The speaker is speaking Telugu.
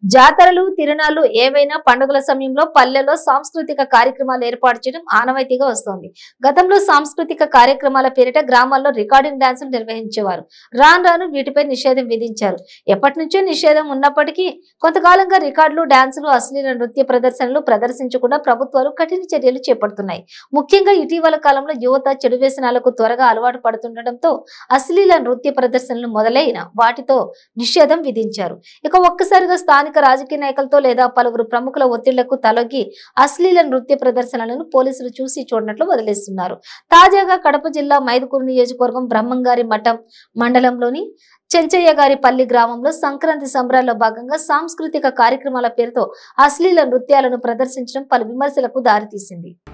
జాతరలు తిరణాలు ఏవైనా పండుగల సమయంలో పల్లెల్లో సాంస్కృతిక కార్యక్రమాలు ఏర్పాటు చేయడం ఆనవాయితీగా వస్తోంది గతంలో సాంస్కృతిక కార్యక్రమాల పేరిట గ్రామాల్లో రికార్డింగ్ డాన్సులు నిర్వహించేవారు రాను రాను వీటిపై నిషేధం విధించారు ఎప్పటి నుంచో నిషేధం ఉన్నప్పటికీ కొంతకాలంగా రికార్డులు డాన్సులు అశ్లీల నృత్య ప్రదర్శనలు ప్రదర్శించకుండా ప్రభుత్వాలు కఠిన చర్యలు చేపడుతున్నాయి ముఖ్యంగా ఇటీవల కాలంలో యువత చెడు వ్యసనాలకు త్వరగా అలవాటు పడుతుండటంతో అశ్లీల నృత్య ప్రదర్శనలు మొదలైన వాటితో నిషేధం విధించారు ఇక ఒక్కసారిగా స్థానిక రాజకీయ నాయకులతో లేదా పలువురు ప్రముఖుల ఒత్తిళ్లకు తలొగ్గి అశ్లీల నృత్య ప్రదర్శనలను పోలీసులు చూసి చూడనట్లు వదిలేస్తున్నారు తాజాగా కడప జిల్లా మైదుకూరు నియోజకవర్గం బ్రహ్మంగారి మఠం మండలంలోని చెంచయ్య గారి పల్లి గ్రామంలో సంక్రాంతి సంబరాల్లో భాగంగా సాంస్కృతిక కార్యక్రమాల పేరుతో అశ్లీల నృత్యాలను ప్రదర్శించడం పలు విమర్శలకు దారితీసింది